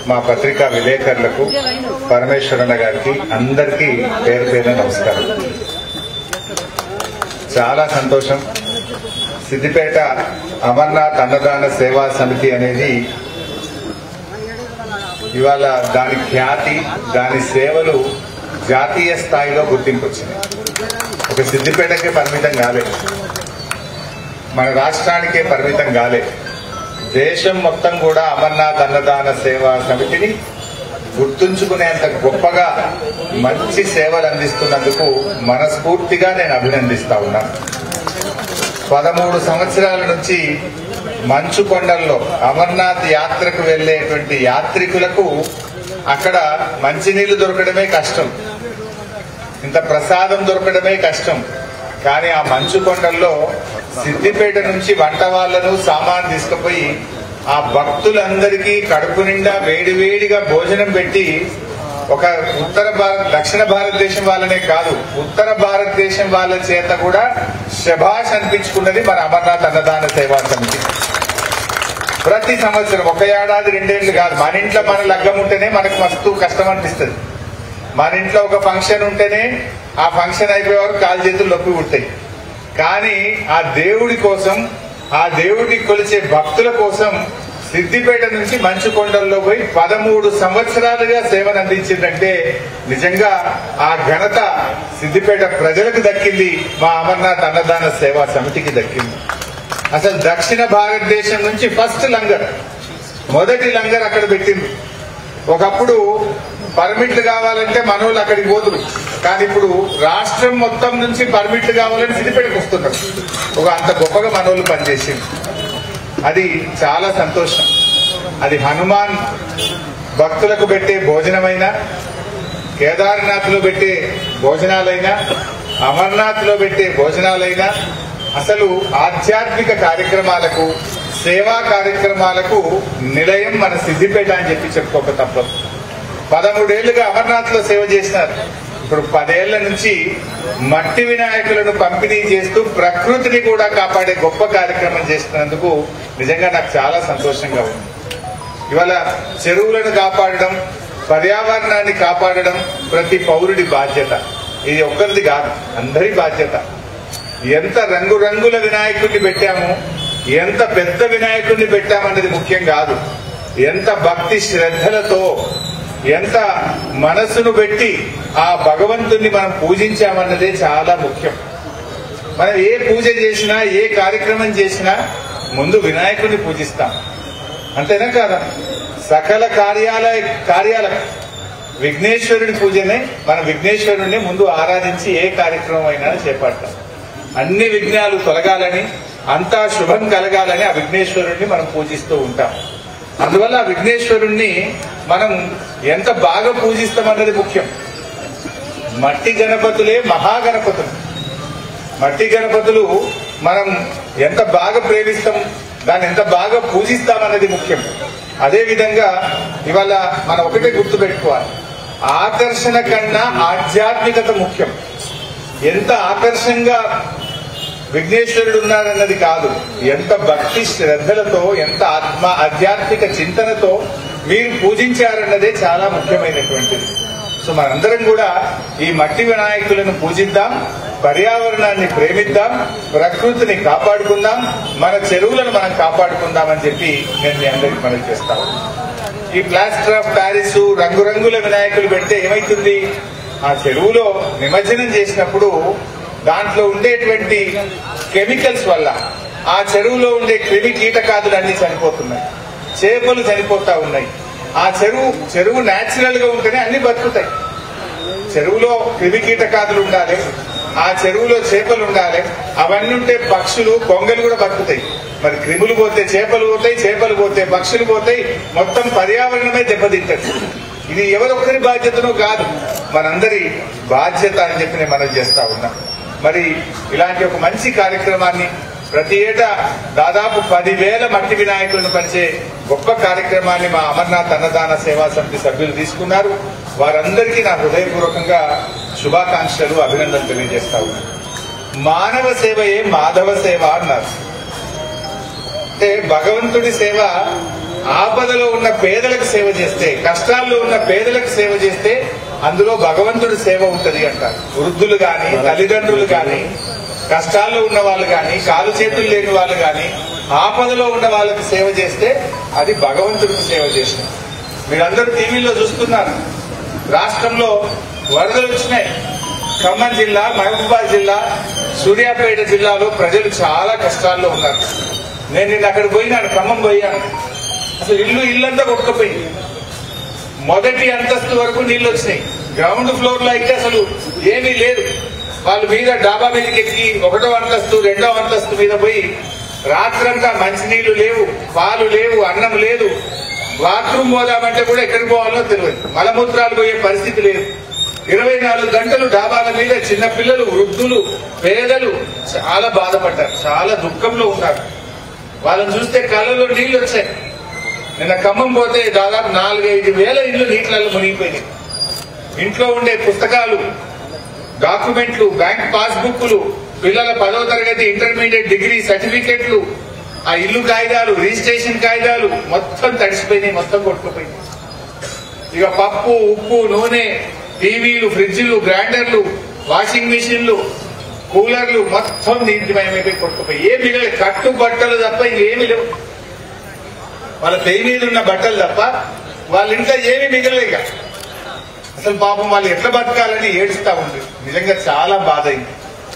మా పత్రికా విలేకరులకు పరమేశ్వరన్న గారికి అందరికీ పేరు పేరు నమస్కారం చాలా సంతోషం సిద్దిపేట అమర్నాథ్ అన్నదాన సేవా సమితి అనేది ఇవాళ దాని ఖ్యాతి దాని సేవలు జాతీయ స్థాయిలో గుర్తింపు వచ్చినాయి ఒక సిద్దిపేటకే పరిమితం కాలేదు మన రాష్ట్రానికే పరిమితం కాలేదు దేశం మొత్తం కూడా అమర్నాథ్ అన్నదాన సేవా సమితిని గుర్తుంచుకునేంత గొప్పగా మంచి సేవలు అందిస్తున్నందుకు మనస్ఫూర్తిగా నేను అభినందిస్తా ఉన్నాను పదమూడు సంవత్సరాల నుంచి మంచు కొండల్లో అమర్నాథ్ యాత్రకు వెళ్లేటువంటి యాత్రికులకు అక్కడ మంచినీళ్లు దొరకడమే కష్టం ఇంత ప్రసాదం దొరకడమే కష్టం కానీ ఆ మంచు కొండల్లో సిద్దిపేట నుంచి వంట వాళ్లను సామాన్ తీసుకుపోయి ఆ భక్తులందరికీ కడుపు నిండా వేడివేడిగా భోజనం పెట్టి ఒక ఉత్తర భారత దక్షిణ భారతదేశం వాళ్ళనే కాదు ఉత్తర భారతదేశం వాళ్ళ చేత కూడా శభాష్ అనిపించుకున్నది మన అమర్నాథ్ అన్నదాన సేవా సమితి ప్రతి సంవత్సరం ఒక ఏడాది రెండేళ్లు కాదు మన ఇంట్లో మన లగ్గం ఉంటేనే మనకు మస్తు కష్టం అనిపిస్తుంది మన ఇంట్లో ఒక ఫంక్షన్ ఉంటేనే ఆ ఫంక్షన్ అయిపోయే వరకు కాలు చేతులు నొప్పి ఉంటాయి కానీ ఆ దేవుడి కోసం ఆ దేవుడిని కొలిచే భక్తుల కోసం సిద్దిపేట నుంచి మంచు కొండల్లో పోయి పదమూడు సంవత్సరాలుగా సేవను అందించిందంటే నిజంగా ఆ ఘనత సిద్దిపేట ప్రజలకు దక్కింది మా అమర్నాథ్ అన్నదాన సేవా సమితికి దక్కింది అసలు దక్షిణ భారతదేశం నుంచి ఫస్ట్ లంగర్ మొదటి లంగర్ అక్కడ పెట్టింది ఒకప్పుడు పర్మిట్లు కావాలంటే మనోళ్ళు అక్కడికి పోతురు కానీ ఇప్పుడు రాష్ట్రం మొత్తం నుంచి పర్మిట్లు కావాలని సిద్దిపేటకు వస్తున్నారు ఒక అంత గొప్పగా మనోళ్ళు పనిచేసింది అది చాలా సంతోషం అది హనుమాన్ భక్తులకు పెట్టే భోజనమైనా కేదార్నాథ్ లో పెట్టే భోజనాలైనా అమర్నాథ్ లో పెట్టే భోజనాలైనా అసలు ఆధ్యాత్మిక కార్యక్రమాలకు సేవా కార్యక్రమాలకు నిలయం మన సిద్దిపేట అని చెప్పి చెప్పుకోక తప్పదు పదమూడేళ్లుగా అమర్నాథ్ లో సేవ చేసినారు ఇప్పుడు పదేళ్ల నుంచి మట్టి వినాయకులను పంపిణీ చేస్తూ ప్రకృతిని కూడా కాపాడే గొప్ప కార్యక్రమం చేస్తున్నందుకు నిజంగా నాకు చాలా సంతోషంగా ఉంది ఇవాళ చెరువులను కాపాడడం పర్యావరణాన్ని కాపాడడం ప్రతి పౌరుడి బాధ్యత ఇది ఒక్కరిది కాదు అందరి బాధ్యత ఎంత రంగురంగుల వినాయకుడిని పెట్టాము ఎంత పెద్ద వినాయకుడిని పెట్టామన్నది ముఖ్యం కాదు ఎంత భక్తి శ్రద్ధలతో ఎంత మనసును పెట్టి ఆ భగవంతుణ్ణి మనం పూజించామన్నదే చాలా ముఖ్యం మనం ఏ పూజ చేసినా ఏ కార్యక్రమం చేసినా ముందు వినాయకుడిని పూజిస్తాం అంతేనా కాదా సకల కార్యాల కార్యాల విఘ్నేశ్వరుడి పూజనే మన విఘ్నేశ్వరుడిని ముందు ఆరాధించి ఏ కార్యక్రమం అయినా చేపడతాం అన్ని విఘ్నాలు తొలగాలని అంతా శుభం కలగాలని ఆ విఘ్నేశ్వరుడిని మనం పూజిస్తూ ఉంటాం అందువల్ల ఆ విఘ్నేశ్వరుణ్ణి మనం ఎంత బాగా పూజిస్తామన్నది ముఖ్యం మట్టి గణపతులే మహాగణపతులు మట్టి గణపతులు మనం ఎంత బాగా ప్రేమిస్తాం దాన్ని ఎంత బాగా పూజిస్తామన్నది ముఖ్యం అదే విధంగా ఇవాళ మనం ఒకటే గుర్తు పెట్టుకోవాలి ఆకర్షణ కన్నా ఆధ్యాత్మికత ముఖ్యం ఎంత ఆకర్షణగా విఘ్నేశ్వరుడు ఉన్నారన్నది కాదు ఎంత భక్తి శ్రద్ధలతో ఎంత ఆత్మ ఆధ్యాత్మిక చింతనతో మీరు పూజించారన్నదే చాలా ముఖ్యమైనటువంటిది సో మనందరం కూడా ఈ మట్టి వినాయకులను పూజిద్దాం పర్యావరణాన్ని ప్రేమిద్దాం ప్రకృతిని కాపాడుకుందాం మన చెరువులను మనం కాపాడుకుందాం అని చెప్పి నేను మీ అందరికి మనం చేస్తాను ఈ ప్లాస్టర్ ఆఫ్ ప్యారిస్ రంగురంగుల వినాయకులు పెడితే ఏమైతుంది ఆ చెరువులో నిమజ్జనం చేసినప్పుడు దాంట్లో ఉండేటువంటి కెమికల్స్ వల్ల ఆ చెరువులో ఉండే క్రిమి కీటకాదులు అన్ని చనిపోతున్నాయి చేపలు చనిపోతా ఉన్నాయి ఆ చెరువు చెరువు నేచురల్ గా ఉంటేనే అన్ని బతుకుతాయి చెరువులో క్రిమి కీటకాదులు ఉండాలి ఆ చెరువులో చేపలు ఉండాలి అవన్నీ ఉంటే పక్షులు కొంగలు కూడా బతుకుతాయి మరి క్రిములు పోతే చేపలు పోతాయి చేపలు పోతే పక్షులు పోతాయి మొత్తం పర్యావరణమే దెబ్బతింటది ఇది ఎవరొక్కరి బాధ్యతనో కాదు మనందరి బాధ్యత అని చెప్పి నేను మనం చేస్తా ఉన్నా మరి ఇలాంటి ఒక మంచి కార్యక్రమాన్ని ప్రతి ఏటా దాదాపు పదివేల మట్టి వినాయకులను పరిచే గొప్ప కార్యక్రమాన్ని మా అమర్నాథ్ అన్నదాన సేవా సమితి సభ్యులు తీసుకున్నారు వారందరికీ నా హృదయపూర్వకంగా శుభాకాంక్షలు అభినందనలు తెలియజేస్తా ఉన్నాను మానవ సేవయే మాధవ సేవ అన్నారు అంటే భగవంతుడి సేవ ఆపదలో ఉన్న పేదలకు సేవ చేస్తే కష్టాల్లో ఉన్న పేదలకు సేవ చేస్తే అందులో భగవంతుడి సేవ ఉంటది అంటారు వృద్ధులు గాని తల్లిదండ్రులు గాని కష్టాల్లో ఉన్న వాళ్ళు గాని కాలు చేతులు లేని వాళ్ళు గాని ఆపదలో ఉన్న వాళ్ళకి సేవ చేస్తే అది భగవంతుడికి సేవ చేసిన మీరందరూ టీవీలో చూస్తున్నారు రాష్ట్రంలో వరదలు వచ్చినాయి ఖమ్మం జిల్లా మహబూబాద్ జిల్లా సూర్యాపేట జిల్లాలో ప్రజలు చాలా కష్టాల్లో ఉన్నారు నేను నిన్న అక్కడ పోయినాను ఖమ్మం పోయాను అసలు ఇల్లు ఇల్లంతా కొట్టుకుపోయింది మొదటి అంతస్తు వరకు నీళ్లు వచ్చినాయి గ్రౌండ్ ఫ్లోర్ లో అయితే అసలు ఏమీ లేదు వాళ్ళు మీద డాబా మీదకి ఎక్కి ఒకటో అంతస్తు రెండో అంతస్తు మీద పోయి రాత్రంతా మంచినీళ్లు లేవు పాలు లేవు అన్నం లేదు బాత్రూమ్ పోదామంటే కూడా ఎక్కడికి పోవాలో తెలియదు మలమూత్రాలు పోయే పరిస్థితి లేదు ఇరవై నాలుగు గంటలు డాబాల మీద చిన్న పిల్లలు వృద్ధులు పేదలు చాలా బాధపడ్డారు చాలా దుఃఖంలో ఉన్నారు వాళ్ళని చూస్తే కళ్ళలో నీళ్లు వచ్చాయి నిన్న ఖమ్మం పోతే దాదాపు నాలుగైదు వేల ఇల్లు నీటిలలో మునిగిపోయినాయి ఇంట్లో ఉండే పుస్తకాలు డాక్యుమెంట్లు బ్యాంక్ పాస్బుక్లు పిల్లల పదో తరగతి ఇంటర్మీడియట్ డిగ్రీ సర్టిఫికెట్లు ఆ ఇల్లు కాగితాలు రిజిస్ట్రేషన్ కాగితాలు మొత్తం తడిసిపోయినాయి మొత్తం కొట్టుకుపోయినాయి ఇక పప్పు ఉప్పు నూనె టీవీలు ఫ్రిడ్జ్లు గ్రైండర్లు వాషింగ్ మిషన్లు కూలర్లు మొత్తం నీటిమయమైపోయి కొట్టుకుపోయి ఏం మిగలేదు కట్టు బట్టలు తప్ప ఇంకేమీ లేవు వాళ్ళ పెయి మీద ఉన్న బట్టలు తప్ప వాళ్ళ ఇంట్లో ఏమీ మిగలలేక అసలు పాపం వాళ్ళు ఎట్లా బతకాలని ఏడుస్తా ఉంది నిజంగా చాలా బాధ అయింది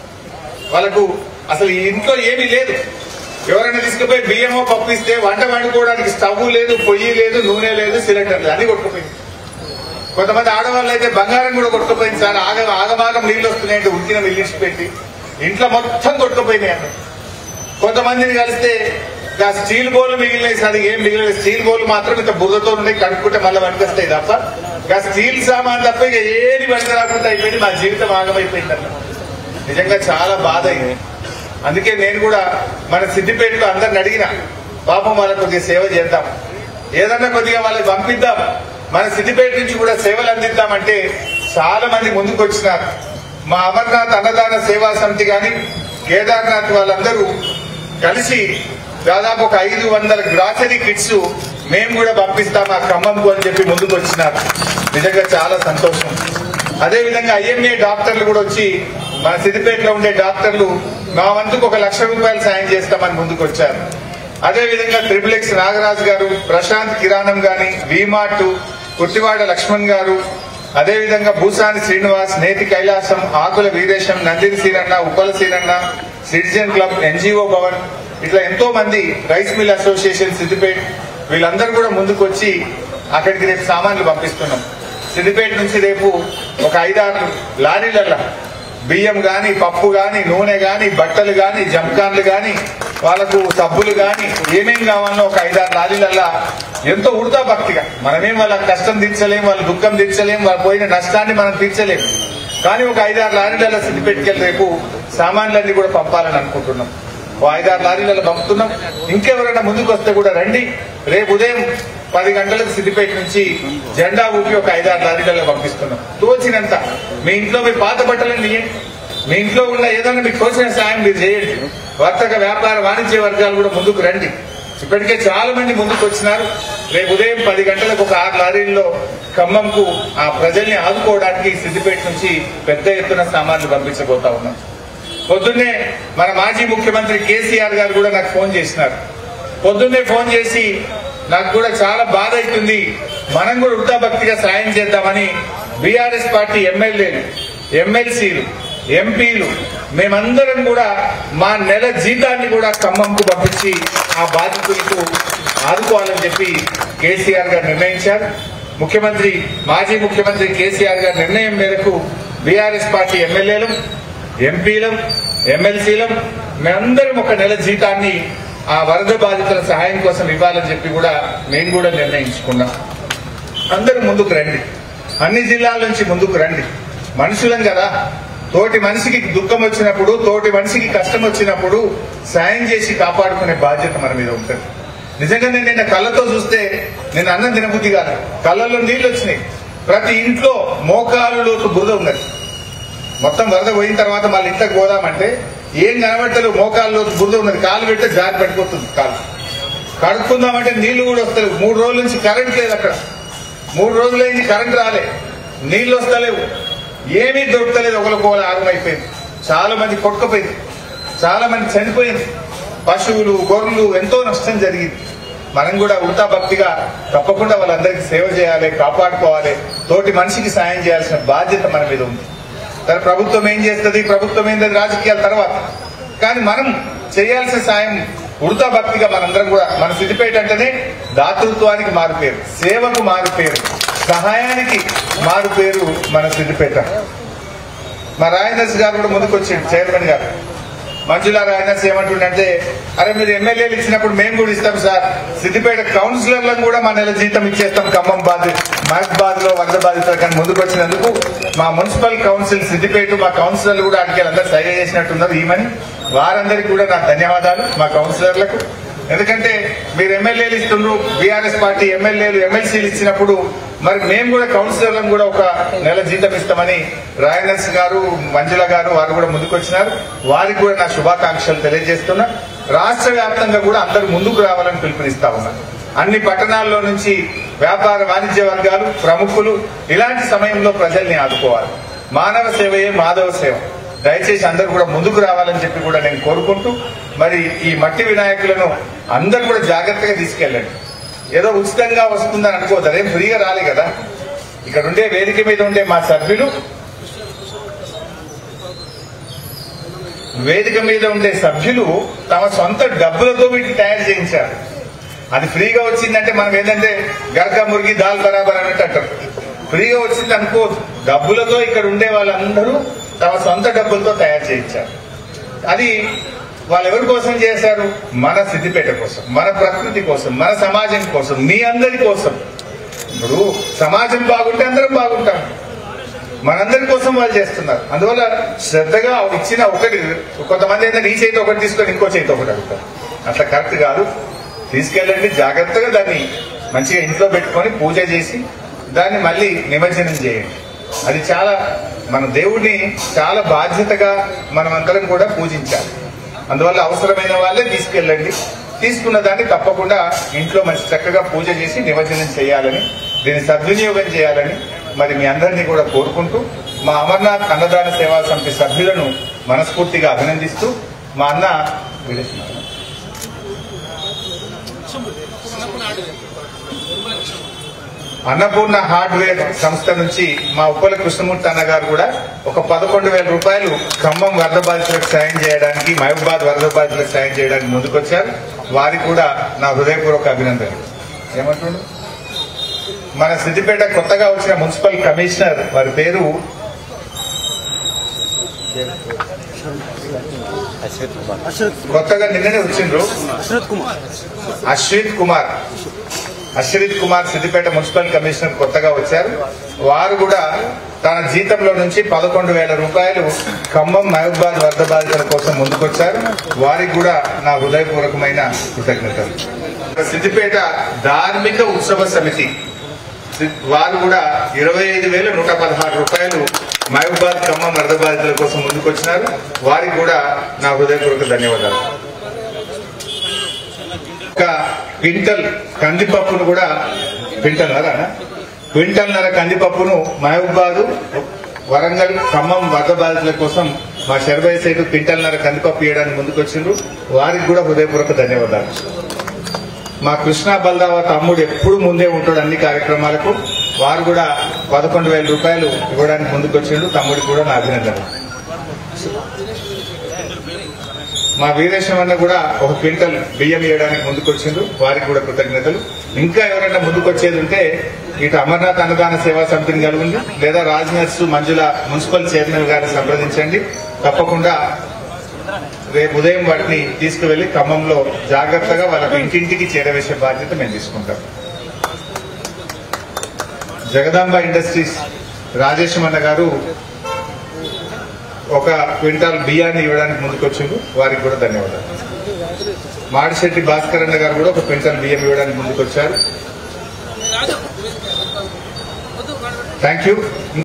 వాళ్ళకు అసలు ఈ ఇంట్లో ఏమీ లేదు ఎవరైనా తీసుకుపోయి బియ్యమో పప్పు ఇస్తే వంట వండుకోవడానికి స్టవ్ లేదు పొయ్యి లేదు నూనె లేదు సిలిండర్ లేదు అన్ని కొట్టుకుపోయింది కొంతమంది ఆడవాళ్ళు అయితే బంగారం కూడా కొట్టుకుపోయింది సార్ ఆగ ఆగమాగం నీళ్ళు వస్తున్నాయంటే ఉట్టిన వెళ్ళించి పెట్టి ఇంట్లో మొత్తం కొట్టుకుపోయినాయి అన్న కొంతమందిని కలిస్తే ఆ స్టీల్ బౌల్ మిగిలినాయి సార్ ఏం మిగిలిన స్టీల్ బౌల్ మాత్రం ఇంత బురదతో ఉన్నాయి కడుక్కుంటే మళ్ళీ పనికొస్తాయి తప్ప ఆ స్టీల్ సామాన్ తప్ప ఇక ఏది పనికి రాకుండా అయిపోయింది మా జీవితం ఆగమైపోయింది అన్న నిజంగా చాలా బాధ అయింది అందుకే నేను కూడా మన సిద్దిపేటలో అందరిని అడిగిన పాపం వాళ్ళకి కొద్దిగా సేవ చేద్దాం ఏదన్నా కొద్దిగా వాళ్ళకి పంపిద్దాం మన సిద్దిపేట నుంచి కూడా సేవలు అందిద్దామంటే చాలా మంది ముందుకు వచ్చినారు మా అమర్నాథ్ అన్నదాన సేవా సమితి గాని కేదార్నాథ్ వాళ్ళందరూ కలిసి దాదాపు ఒక ఐదు వందల గ్రాసరీ కిట్స్ మేము కూడా పంపిస్తాం ఆ ఖమ్మంకు అని చెప్పి ముందుకు వచ్చినారు నిజంగా చాలా సంతోషం అదే విధంగా ఐఎంఏ డాక్టర్లు కూడా వచ్చి మన సిద్దిపేటలో ఉండే డాక్టర్లు మా వంతుకు ఒక లక్ష రూపాయలు సాయం చేస్తామని ముందుకు వచ్చారు అదే విధంగా ట్రిపుల్ ఎక్స్ నాగరాజు గారు ప్రశాంత్ కిరాణం గాని వీమార్ట్ కుర్తివాడ లక్ష్మణ్ గారు అదే విధంగా భూసాని శ్రీనివాస్ నేతి కైలాసం ఆకుల వీరేశం నందిని సీనన్న ఉప్పల సీనన్న సిటిజన్ క్లబ్ ఎన్జిఓ భవన్ ఇట్లా ఎంతో మంది రైస్ మిల్ అసోసియేషన్ సిద్దిపేట్ వీళ్ళందరూ కూడా ముందుకు వచ్చి అక్కడికి రేపు సామాన్లు పంపిస్తున్నాం సిద్దిపేట నుంచి రేపు ఒక ఐదారు లారీలల్లా బియ్యం గాని పప్పు గాని నూనె గాని బట్టలు గాని జంకాన్లు గాని వాళ్ళకు సబ్బులు గాని ఏమేం కావాలో ఒక ఐదారు లారీలల్లా ఎంతో ఉడతా భక్తిగా మనమేం వాళ్ళ కష్టం తీర్చలేం వాళ్ళ దుఃఖం తీర్చలేం వాళ్ళ పోయిన నష్టాన్ని మనం తీర్చలేం కానీ ఒక ఐదారు లారీలలో సిద్దిపేటకెళ్ళి రేపు సామాన్లన్నీ కూడా పంపాలని అనుకుంటున్నాం ఓ ఐదారు లారీలలో పంపుతున్నాం ఇంకెవరైనా ముందుకు వస్తే కూడా రండి రేపు ఉదయం పది గంటలకు సిద్దిపేట నుంచి జెండా ఊపి ఒక ఐదారు లారీలలో పంపిస్తున్నాం తోచినంత మీ ఇంట్లో మీ పాత బట్టలను తీయండి మీ ఇంట్లో ఉన్న ఏదైనా మీకు తోచిన సాయం మీరు చేయండి వర్తక వ్యాపార వాణిజ్య వర్గాలు కూడా ముందుకు రండి ఇప్పటికే చాలా మంది ముందుకు వచ్చినారు రేపు ఉదయం పది గంటలకు ఒక ఆరు లారీల్లో ఖమ్మంకు ఆ ప్రజల్ని ఆదుకోవడానికి సిద్దిపేట నుంచి పెద్ద ఎత్తున సామాన్లు పంపించబోతా ఉన్నాం పొద్దున్నే మన మాజీ ముఖ్యమంత్రి కేసీఆర్ గారు కూడా నాకు ఫోన్ చేసినారు పొద్దున్నే ఫోన్ చేసి నాకు కూడా చాలా బాధ అవుతుంది మనం కూడా వృత్తాభక్తిగా సాయం చేద్దామని బీఆర్ఎస్ పార్టీ ఎమ్మెల్యేలు ఎమ్మెల్సీలు ఎంపీలు మేమందరం కూడా మా నెల జీతాన్ని కూడా ఖమ్మంకు పంపించి ఆ బాధితులకు ఆదుకోవాలని చెప్పి కేసీఆర్ గారు నిర్ణయించారు ముఖ్యమంత్రి మాజీ ముఖ్యమంత్రి కేసీఆర్ గారి నిర్ణయం మేరకు బీఆర్ఎస్ పార్టీ ఎమ్మెల్యేలు ఎంపీలం ఎమ్మెల్సీలం మేమందరం ఒక నెల జీతాన్ని ఆ వరద బాధితుల సహాయం కోసం ఇవ్వాలని చెప్పి కూడా మేము కూడా నిర్ణయించుకున్నాం అందరూ ముందుకు రండి అన్ని జిల్లాల నుంచి ముందుకు రండి మనుషులం కదా తోటి మనిషికి దుఃఖం వచ్చినప్పుడు తోటి మనిషికి కష్టం వచ్చినప్పుడు సాయం చేసి కాపాడుకునే బాధ్యత మన మీద ఉంటుంది నిజంగా నేను నిన్న కళ్ళతో చూస్తే నేను అన్నం తినబుద్ధి కాదు కళ్ళల్లో నీళ్లు వచ్చినాయి ప్రతి ఇంట్లో మోకాలు లోతు బురద ఉన్నది మొత్తం వరద పోయిన తర్వాత మళ్ళీ ఇంట్లోకి పోదామంటే ఏం కనబట్టలు మోకాల్లో బురద ఉన్నది కాలు పెడితే జారి పడిపోతుంది కాలు కడుక్కుందామంటే నీళ్లు కూడా వస్తలేవు మూడు రోజుల నుంచి కరెంట్ లేదు అక్కడ మూడు రోజులైంది కరెంట్ రాలే నీళ్లు వస్తలేవు ఏమీ దొరుకుతలేదు ఒకరికొకరు ఆగమైపోయింది చాలా మంది కొట్టుకుపోయింది చాలా మంది చనిపోయింది పశువులు గొర్రెలు ఎంతో నష్టం జరిగింది మనం కూడా ఉల్టా భక్తిగా తప్పకుండా వాళ్ళందరికీ సేవ చేయాలి కాపాడుకోవాలి తోటి మనిషికి సాయం చేయాల్సిన బాధ్యత మన మీద ఉంది సరే ప్రభుత్వం ఏం చేస్తుంది ప్రభుత్వం ఏంటది రాజకీయాల తర్వాత కానీ మనం చేయాల్సిన సాయం ఉడతా భక్తిగా మనందరం కూడా మన సిద్దిపేట అంటేనే దాతృత్వానికి మారు పేరు సేవకు మారు పేరు సహాయానికి మారు పేరు మన సిద్దిపేట మా రాయనర్స్ గారు కూడా ముందుకు వచ్చాడు చైర్మన్ గారు మంజులా రాయనర్స్ ఏమంటుండంటే అరే మీరు ఎమ్మెల్యేలు ఇచ్చినప్పుడు మేము కూడా ఇస్తాం సార్ సిద్దిపేట కౌన్సిలర్లకు కూడా మా నెల జీతం ఇచ్చేస్తాం ఖమ్మం బాధ మహబాద్ లో వరద బాధితుల కానీ ముందుకు వచ్చినందుకు మా మున్సిపల్ కౌన్సిల్ సిద్దిపేట మా కౌన్సిలర్లు కూడా అడిగి అందరూ సైగ చేసినట్టున్నారు ఈమని వారందరికీ కూడా నా ధన్యవాదాలు మా కౌన్సిలర్లకు ఎందుకంటే మీరు ఎమ్మెల్యేలు ఇస్తుండ్రు బీఆర్ఎస్ పార్టీ ఎమ్మెల్యేలు ఎమ్మెల్సీలు ఇచ్చినప్పుడు మరి మేము కూడా కౌన్సిలర్లను కూడా ఒక నెల జీతం ఇస్తామని రాయనర్స్ గారు మంజుల గారు వారు కూడా ముందుకొచ్చినారు వారికి కూడా నా శుభాకాంక్షలు తెలియజేస్తున్నా రాష్ట్ర వ్యాప్తంగా కూడా అందరూ ముందుకు రావాలని పిలుపునిస్తా ఉన్నా అన్ని పట్టణాల్లో నుంచి వ్యాపార వాణిజ్య వర్గాలు ప్రముఖులు ఇలాంటి సమయంలో ప్రజల్ని ఆదుకోవాలి మానవ సేవయే మాధవ సేవ దయచేసి అందరూ కూడా ముందుకు రావాలని చెప్పి కూడా నేను కోరుకుంటూ మరి ఈ మట్టి వినాయకులను అందరూ కూడా జాగ్రత్తగా తీసుకెళ్ళండి ఏదో ఉచితంగా వస్తుందని అనుకోవద్దు అదేం ఫ్రీగా రాలే కదా ఇక్కడ ఉండే వేదిక మీద ఉండే మా సభ్యులు వేదిక మీద ఉండే సభ్యులు తమ సొంత డబ్బులతో వీటిని తయారు చేయించారు అది ఫ్రీగా వచ్చిందంటే మనం ఏంటంటే గర్గ మురిగి దాల్ బరాబర్ అన్నట్టు అంటారు ఫ్రీగా వచ్చింది అనుకోవద్దు డబ్బులతో ఇక్కడ ఉండే వాళ్ళందరూ తమ సొంత డబ్బులతో తయారు చేయించారు అది వాళ్ళు ఎవరి కోసం చేశారు మన సిద్దిపేట కోసం మన ప్రకృతి కోసం మన సమాజం కోసం మీ అందరి కోసం ఇప్పుడు సమాజం బాగుంటే అందరం బాగుంటాం మనందరి కోసం వాళ్ళు చేస్తున్నారు అందువల్ల శ్రద్ధగా ఇచ్చిన ఒకటి కొంతమంది ఏంటంటే ఈ చేతి ఒకటి తీసుకొని ఇంకో చేతి ఒకటి అడుగుతారు అట్లా కరెక్ట్ కాదు తీసుకెళ్ళండి జాగ్రత్తగా దాన్ని మంచిగా ఇంట్లో పెట్టుకొని పూజ చేసి దాన్ని మళ్ళీ నిమజ్జనం చేయండి అది చాలా మన దేవుడిని చాలా బాధ్యతగా మనం అందరం కూడా పూజించాలి అందువల్ల అవసరమైన వాళ్ళే తీసుకెళ్ళండి తీసుకున్న దాన్ని తప్పకుండా ఇంట్లో మంచి చక్కగా పూజ చేసి నిమజ్జనం చేయాలని దీన్ని సద్వినియోగం చేయాలని మరి మీ అందరినీ కూడా కోరుకుంటూ మా అమర్నాథ్ అన్నదాన సేవా సమితి సభ్యులను మనస్ఫూర్తిగా అభినందిస్తూ మా అన్న విదేశీ- అన్నపూర్ణ హార్డ్వేర్ సంస్థ నుంచి మా ఉప్పల కృష్ణమూర్తి అన్న గారు కూడా ఒక పదకొండు వేల రూపాయలు ఖమ్మం వరద బాధితులకు సాయం చేయడానికి మహబూబాద్ వరద బాధితులకు సాయం చేయడానికి ముందుకొచ్చారు వారికి కూడా నా హృదయపూర్వక అభినందనలు ఏమంటుండు మన సిద్దిపేట కొత్తగా వచ్చిన మున్సిపల్ కమిషనర్ వారి పేరు అశ్విత్ కుమార్ అశ్రత్ కొత్తగా నిన్ననే వచ్చిండ్రు అశ్రత్ కుమార్ అశ్విత్ కుమార్ అశ్విత్ కుమార్ సిద్దిపేట మున్సిపల్ కమిషనర్ కొత్తగా వచ్చారు వారు కూడా తన జీతంలో నుంచి పదకొండు వేల రూపాయలు ఖమ్మం మహబూబాద్ వరద బాధితుల కోసం ముందుకొచ్చారు వారికి కూడా నా హృదయపూర్వకమైన కృతజ్ఞతలు సిద్దిపేట ధార్మిక ఉత్సవ సమితి సి- వారు కూడా ఇరవై ఐదు వేల నూట పదహారు రూపాయలు మహబూబాద్ ఖమ్మం వరద బాధితుల కోసం ముందుకొచ్చినారు వారికి కూడా నా హృదయపూర్వక ధన్యవాదాలు ఒక క్వింటల్ కందిపప్పును కూడా క్వింటల్ నర క్వింటల్ నర కందిపప్పును మహబూబాదు వరంగల్ ఖమ్మం వరద బాధితుల కోసం మా శరభయ్య సైడ్ క్వింటల్ నర కందిపప్పు ఇవ్వడానికి ముందుకు వచ్చిండ్రు వారికి కూడా హృదయపూర్వక ధన్యవాదాలు మా కృష్ణా బలరావ తమ్ముడు ఎప్పుడు ముందే ఉంటాడు అన్ని కార్యక్రమాలకు వారు కూడా పదకొండు వేల రూపాయలు ఇవ్వడానికి ముందుకు వచ్చిండు తమ్ముడికి కూడా నా అభినందనలు మా వీరేశం అన్న కూడా ఒక క్వింటల్ బియ్యం ఇవ్వడానికి ముందుకు వచ్చిండ్రు వారికి కూడా కృతజ్ఞతలు ఇంకా ఎవరైనా ముందుకు వచ్చేది ఉంటే ఇటు అమర్నాథ్ అన్నదాన సేవా సమితిని కలుగుంది లేదా రాజ్ నర్సు మంజుల మున్సిపల్ చైర్మన్ గారిని సంప్రదించండి తప్పకుండా రేపు ఉదయం వాటిని తీసుకువెళ్లి ఖమ్మంలో జాగ్రత్తగా వాళ్ళకి ఇంటింటికి చేరవేసే బాధ్యత మేము తీసుకుంటాం జగదాంబ ఇండస్ట్రీస్ రాజేశం అన్న గారు ఒక క్వింటాల్ బియ్యాన్ని ఇవ్వడానికి ముందుకొచ్చిండు వారికి కూడా ధన్యవాదాలు మాడిశెట్టి భాస్కర్ అన్న గారు కూడా ఒక క్వింటాల్ బియ్యం ఇవ్వడానికి ముందుకొచ్చారు థ్యాంక్ యూ